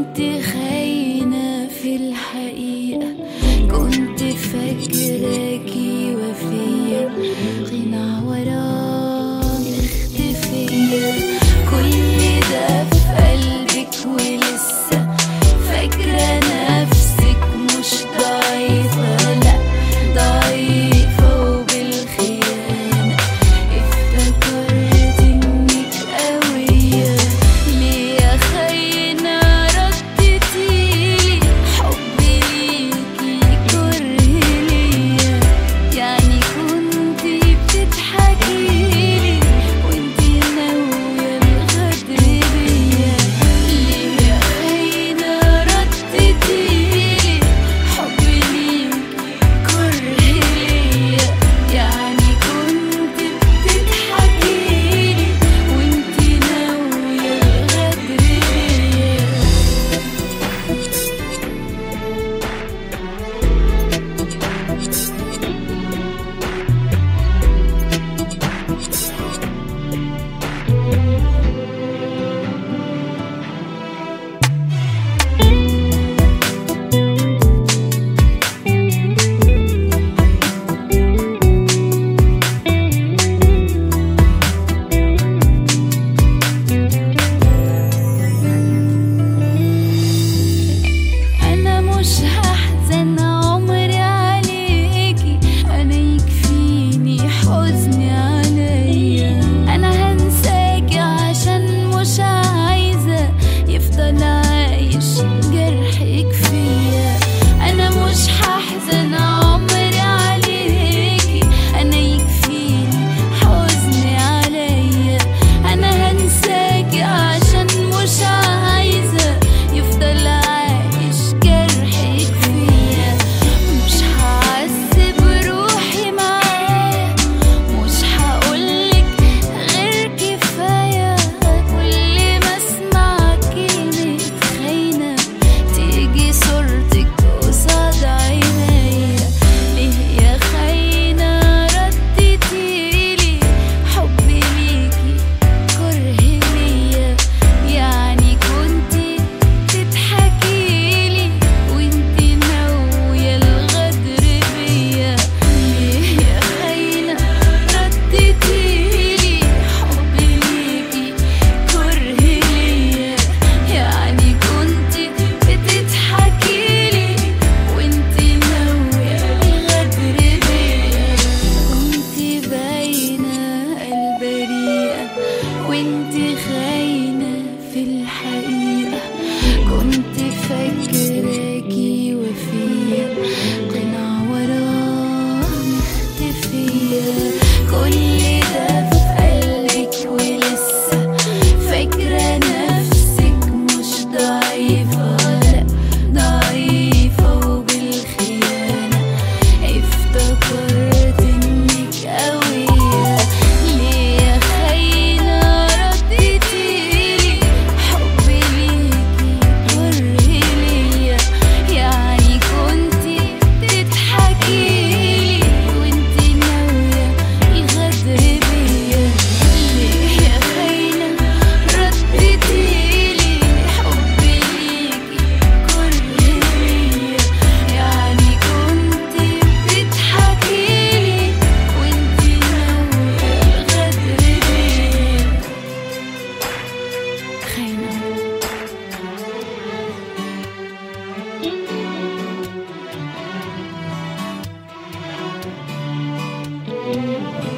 كنت خاينة في الحقيقة كنت فاكراكي وفية قناع ورا مختفية كل ده في قلبك ولسه فاكرة نفسك مش ضعيفة لأ ضعيفة وبالخيانة افتكرت انك قوية ليه يا خاينة ردتيلي حبي ليكي كره ليا يعني كنتي بتضحكيلي وانتي ناوية الغدر بيا ليه يا خاينة ردتيلي حبي ليكي كره ليا يعني كنت بتضحكيلي وانتي ناوية الغدر بيا أنا مش هحزن عمري عليكي أنا يكفيني حزني عليا أنا هنساكي عشان مش عايزة يفضل عايش جرحك فيا أنا مش هحزن عمري عليكي أنا يكفيني حزني عليا أنا هنساكي عشان مش عايزة يفضل عايش جرحك فيا مش هعذب روحي معاه مش هقولك غير كفاية كل ما اسمع كلمة خاينة تيجي صورتك قصاد عينيا ليه يا خاينة رديتيلي حبي ليكي كره ليا يعني كنتي تضحكيلي وانتي ناوية الغدر بيا ليه يا خاينة رديتيلي حبي ليكي كره ليا يعني كنتي بتضحكيلي وانتي ناوية الغدر بيا كنتي باينة البريئة وانتي خاينة في الحقيقة كنت فاكراكي وفية قناع وراه مختفية كل ده في قلبك ولسه فاكرة نفسك مش ضعيفة لأ ضعيفة وبالخيانة افتكرت انك قوية ليه يا خاينة رديتيلي حبي ليكي كره ليا يعني كنتي تضحكيلي وانتي ناوية الغدر بيا ليه يا خاينة رديتيلي حبي ليكي كره ليا يعني كنتي بتضحكيلي وانتي ناوية الغدر بيا خاينة thank you